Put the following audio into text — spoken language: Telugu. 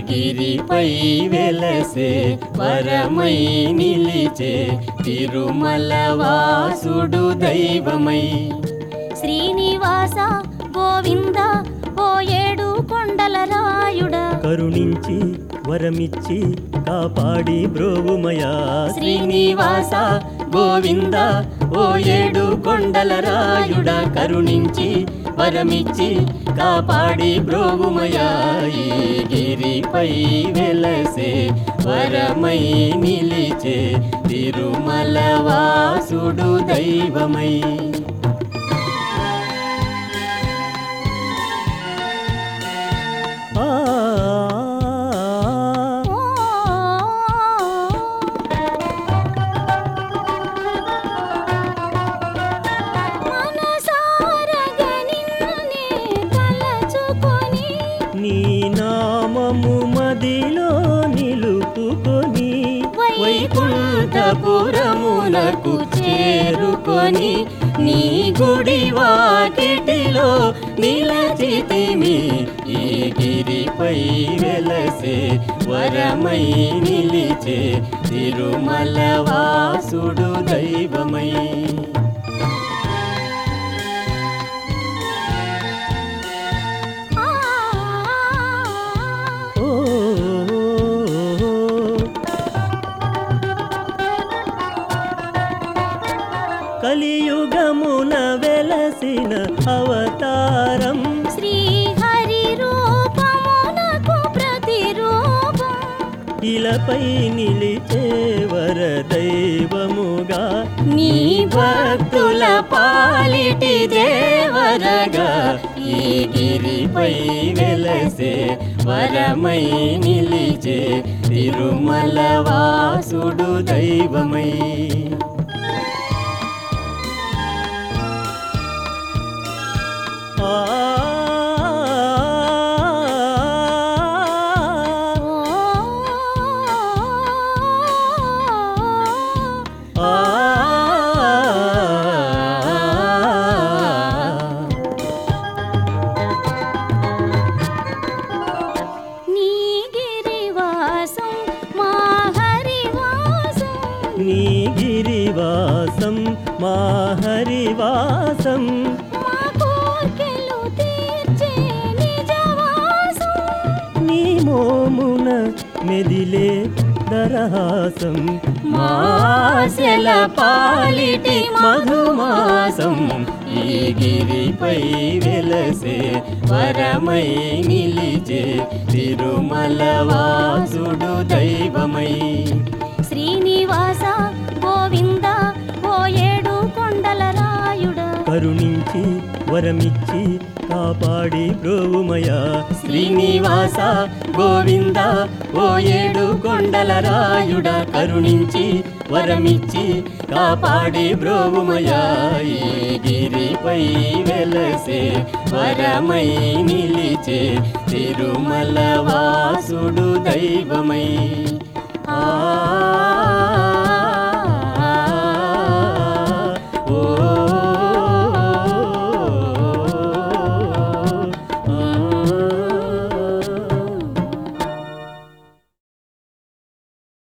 గిరిపై వెలసే వరమై నిలిచే తిరుమల వాసుడు దైవమై శ్రీనివాస గోవింద ఓ ఏడు కొండల రాయుడా కరుణించి వరమిచ్చి కాపాడి బ్రోవుమయా శ్రీనివాస గోవింద ఓ ఏడు కొండల రాయుడా కరుణించి వరమిచ్చి కాపాడి బ్రోగుమయా ఈ గిరిపై వెలసే వరమై నిలిచే తిరుమల వాసుడు దైవమై ఆ ఓ మనసారగా నిన్నే తలచుకొని నీ నామము మదిలో నిలుపుకొని వైకుంఠపురమునకు చేరుకొని నీ గుడి వాకిటిలో నిలచితిమి ఈ గిరిపై వెలసే వరమై నిలిచే తిరుమల వాసుడు దైవమై ఆ ఓ కలియుగమున వెలసిన అవతారం శ్రీహరి రూపమునకు ప్రతిరూపం ఇలపై నిలిచే వర దైవముగా నీ భక్తుల పాలిటి దేవరగా ఈ గిరిపై వెలసే వరమై నిలిచే తిరుమల వాసుడు దైవమై ఆ ఆ నీ గిరివాసం మా హరివాసం నీ గిరివాసం మా హరివాసం మా కోర్కెలు తీర్చే నిజవాసం నీ మోమున మెదిలే దరహాసం మాసెల పాలిటి మధుమాసం ఈ గిరిపై వెలసే వరమై నిలిచే తిరుమల వాసుడు దైవమై శ్రీనివాస గోవింద ఓ ఏడు కొండల రాయుడా కరుణించి వరమిచ్చి కాపాడి బ్రోవుమయా శ్రీనివాస గోవింద ఓ ఏడు కొండల రాయుడా కరుణించి వరమిచ్చి కాపాడి బ్రోవుమయా ఈ గిరిపై వెలసే వరమై నిలిచే తిరుమల వాసుడు దైవమై ఆ